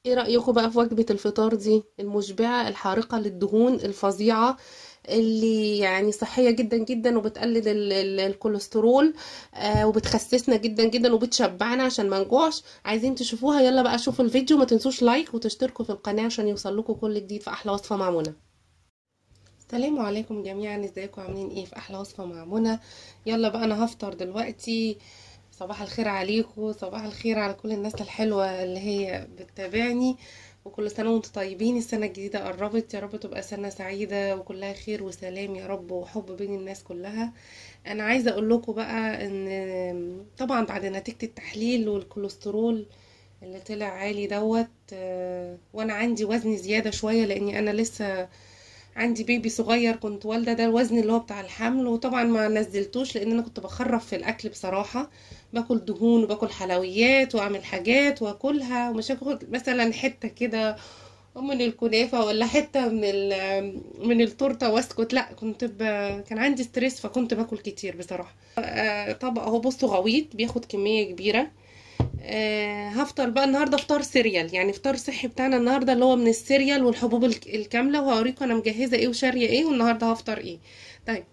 ايه رأيكم بقى في وجبة الفطار دي المشبعة الحارقة للدهون الفظيعة اللي يعني صحية جدا جدا وبتقلل ال- ال- الكوليسترول آه وبتخسسنا جدا جدا وبتشبعنا عشان ما نجوعش عايزين تشوفوها يلا بقى شوفوا الفيديو ما تنسوش لايك وتشتركوا في القناة عشان يوصل لكم كل جديد في احلى وصفة مع منى السلام عليكم جميعا ازيكم عاملين ايه في احلى وصفة مع منى يلا بقى انا هفطر دلوقتي صباح الخير عليكم صباح الخير على كل الناس الحلوة اللي هي بتتابعني وكل سنة وانتم طيبين السنة الجديدة قربت يا رب تبقى سنة سعيدة وكلها خير وسلام يا رب وحب بين الناس كلها انا عايزة اقول لكم بقى ان طبعا بعد نتيجة التحليل والكوليسترول اللي طلع عالي دوت آه، وانا عندي وزن زيادة شوية لاني انا لسه عندي بيبي صغير كنت والدة ده الوزن اللي هو بتاع الحمل وطبعا ما نزلتوش لان انا كنت بخرف في الاكل بصراحة باكل دهون وباكل حلويات واعمل حاجات واكلها ومش هاكل مثلا حتة كده من الكنافة ولا حتة من ال- من التورتة واسكت لا كنت ب... كان عندي ستريس فكنت باكل كتير بصراحة آه، طبق اهو بصوا غويط بياخد كمية كبيرة آه، هفطر بقى النهارده فطار سيريال يعني فطار صحي بتاعنا النهارده اللي هو من السيريال والحبوب الك- الكامله وهوريكم انا مجهزه ايه وشاريه ايه والنهارده هفطر ايه طيب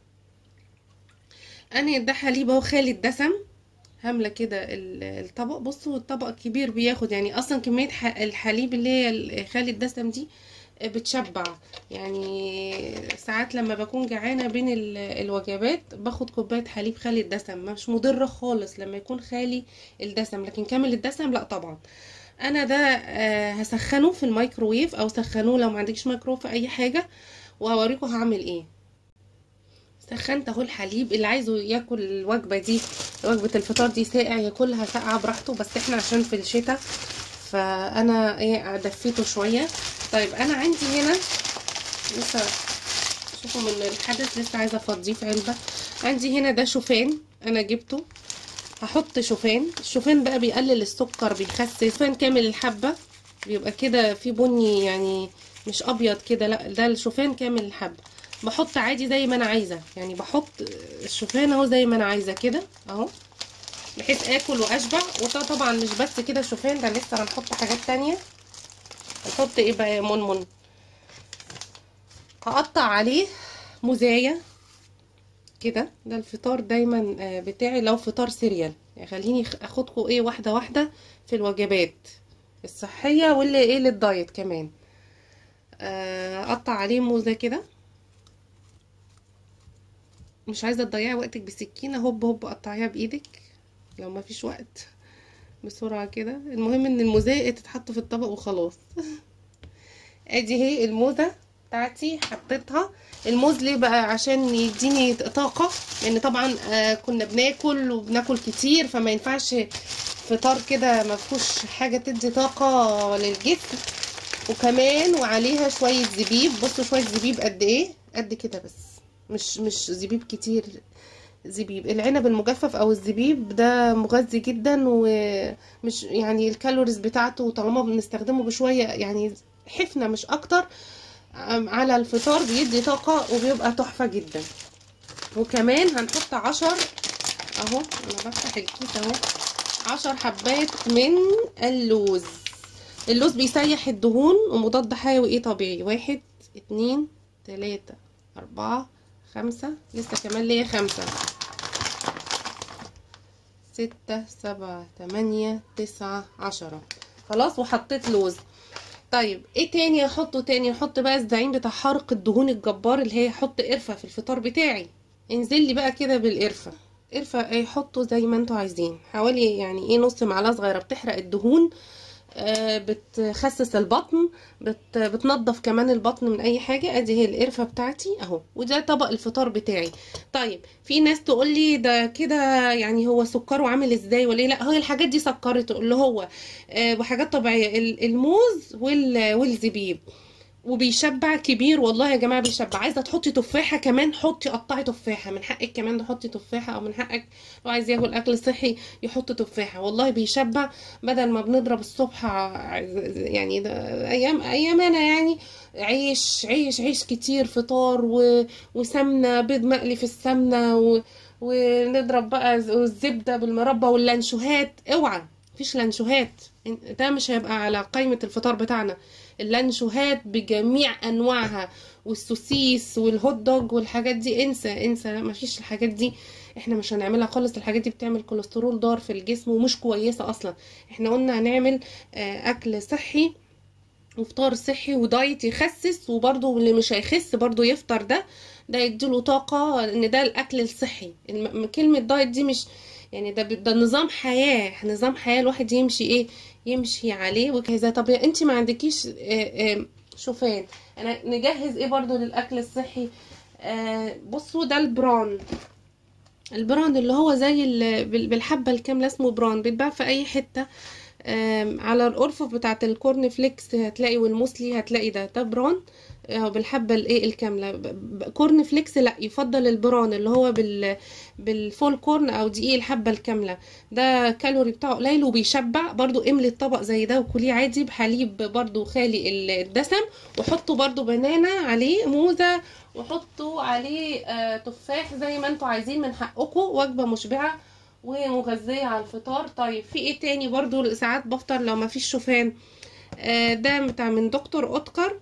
انا ده حليب اهو خالي الدسم هامله كده ال- الطبق بصوا الطبق كبير بياخد يعني اصلا كميه ح- الحليب اللي هي ال- خالي الدسم دي بتشبع يعني ساعات لما بكون جعانه بين ال- الوجبات باخد كوبايه حليب خالي الدسم مش مضره خالص لما يكون خالي الدسم لكن كامل الدسم لا طبعا انا ده آه، هسخنه في الميكروويف او سخنوه لو ما عندكش ميكروويف في اي حاجه وهوريكم هعمل ايه سخنت اهو الحليب اللي عايزه ياكل الوجبه دي وجبه الفطار دي ساقع ياكلها ساقعه براحته بس احنا عشان في الشتاء فانا ايه دفيته شويه طيب انا عندي هنا لسه شوفوا من الحدث لسه عايزه افضيه في علبه عندي هنا ده شوفان انا جبته هحط شوفان الشوفان بقى بيقلل السكر بيخسس شوفان كامل الحبه بيبقى كده في بني يعني مش ابيض كده لا ده الشوفان كامل الحبه بحط عادي زي ما انا عايزه يعني بحط الشوفان اهو زي ما انا عايزه كده اهو بحيث اكل واشبع وده طبعا مش بس كده شوفان ده لسه هنحط حاجات تانية هنحط ايه بقى يا منمن هقطع عليه موزايه كده ده الفطار دايما آه، بتاعي لو فطار سيريال يعني خليني خ- اخدكم ايه واحده واحده في الوجبات الصحيه واللي ايه للدايت كمان آه، اقطع عليه موزه كده مش عايزه تضيعي وقتك بسكينه هوب هوب قطعيها بايدك لو ما فيش وقت بسرعه كده المهم ان الموزه تتحط في الطبق وخلاص ادي هي الموزه بتاعتي حطيتها الموز ليه بقى عشان يديني طاقه لان طبعا آه كنا بناكل وبناكل كتير فما ينفعش فطار كده ما فيهوش حاجه تدي طاقه للجسم وكمان وعليها شويه زبيب بصوا شويه زبيب قد ايه قد كده بس مش مش زبيب كتير زبيب العنب المجفف او الزبيب ده مغذي جدا ومش يعني الكالوريز بتاعته طالما بنستخدمه بشويه يعني حفنه مش اكتر عم- على الفطار بيدي طاقه وبيبقى تحفه جدا وكمان هنحط عشر اهو انا بفتح الكيس اهو عشر حبات من اللوز اللوز بيسيح الدهون ومضاد حيوي ايه طبيعي واحد اتنين تلاتة اربعة خمسة لسه كمان ليا خمسة ستة سبعة تمانية تسعة عشرة خلاص وحطيت لوز طيب ايه تاني احطه تاني احط بقى الزعيم بتاع حرق الدهون الجبار اللي هي احط قرفة في الفطار بتاعي انزل لي بقى كده بالقرفة قرفة ايه حطوا زي ما انتوا عايزين حوالي يعني ايه نص معلقة صغيرة بتحرق الدهون آه، بتخسس البطن بت بتنظف كمان البطن من اي حاجه ادي هي القرفه بتاعتي اهو وده طبق الفطار بتاعي طيب في ناس تقول لي ده كده يعني هو سكره عامل ازاي ولا إيه؟ لا هو الحاجات دي سكرته اللي هو آه، وحاجات طبيعيه ال- الموز وال- والزبيب وبيشبع كبير والله يا جماعه بيشبع عايزه تحطي تفاحه كمان حطي قطعي تفاحه من حقك كمان تحطي تفاحه او من حقك لو عايز ياكل اكل صحي يحط تفاحه والله بيشبع بدل ما بنضرب الصبح ع- يعني ده ايام ايامنا يعني عيش عيش عيش كتير فطار و... وسمنه بيض مقلي في السمنه و... ونضرب بقى الزبده بالمربى واللانشوهات اوعى مفيش لانشوهات ده مش هيبقى على قائمة الفطار بتاعنا اللانشوهات بجميع انواعها والسوسيس والهوت دوج والحاجات دي انسى انسى لا مفيش الحاجات دي احنا مش هنعملها خالص الحاجات دي بتعمل كوليسترول ضار في الجسم ومش كويسة اصلا احنا قلنا هنعمل آه، اكل صحي وفطار صحي ودايت يخسس وبرضه اللي مش هيخس برضه يفطر ده ده يديله طاقة ان ده الاكل الصحي الم- كلمة دايت دي مش يعني ده ده نظام حياة نظام حياة الواحد يمشي ايه يمشي عليه وكذا طب انت ما عندكيش آه، آه، شوفان انا نجهز ايه برضو للاكل الصحي آه، بصوا ده البران البران اللي هو زي ال- بال- بالحبة الكاملة اسمه بران بيتباع في اي حتة آم، على الارفف بتاعت الكورن فليكس هتلاقي والموسلي هتلاقي ده ده بران آه، بالحبة الايه الكاملة ب- ب- كورن فليكس لا يفضل البران اللي هو بال بالفول كورن او دقيق الحبة الكاملة ده كالوري بتاعه قليل وبيشبع برضو املي الطبق زي ده وكليه عادي بحليب برضو خالي ال- الدسم وحطوا برضو بنانا عليه موزة وحطوا عليه آه، تفاح زي ما انتوا عايزين من حقكم وجبة مشبعة ومغذية على الفطار طيب في ايه تاني برضو ساعات بفطر لو ما فيش شوفان آه، ده بتاع من دكتور اوتكر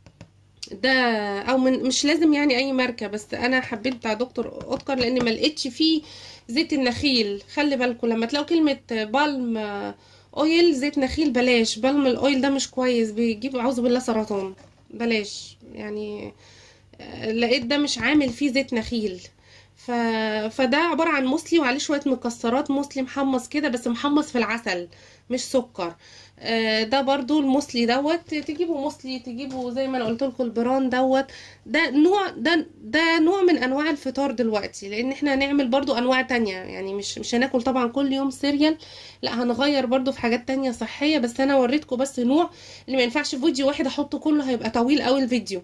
ده او من مش لازم يعني اي ماركه بس انا حبيت بتاع دكتور اوتكر لان ما لقيتش فيه زيت النخيل خلي بالكم لما تلاقوا كلمه بالم اويل زيت نخيل بلاش بالم الاويل ده مش كويس بيجيب اعوذ بالله سرطان بلاش يعني آه، لقيت ده مش عامل فيه زيت نخيل ف... فده عبارة عن موسلي وعليه شوية مكسرات موسلي محمص كده بس محمص في العسل مش سكر آه، ده برضو الموسلي دوت تجيبوا موسلي تجيبوا زي ما انا قلت لكم البران دوت ده نوع ده ده نوع من انواع الفطار دلوقتي لان احنا هنعمل برضو انواع تانية يعني مش مش هناكل طبعا كل يوم سيريال لا هنغير برضو في حاجات تانية صحية بس انا وريتكم بس نوع اللي ما ينفعش في فيديو واحد احطه كله هيبقى طويل قوي الفيديو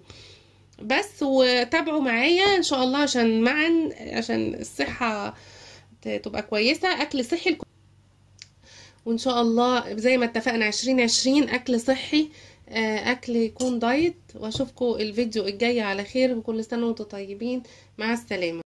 بس وتابعوا معايا ان شاء الله عشان معا عشان الصحة ت- تبقى كويسة اكل صحي وان شاء الله زي ما اتفقنا عشرين عشرين اكل صحي آه، اكل يكون دايت واشوفكم الفيديو الجاي على خير وكل سنة وانتم طيبين مع السلامة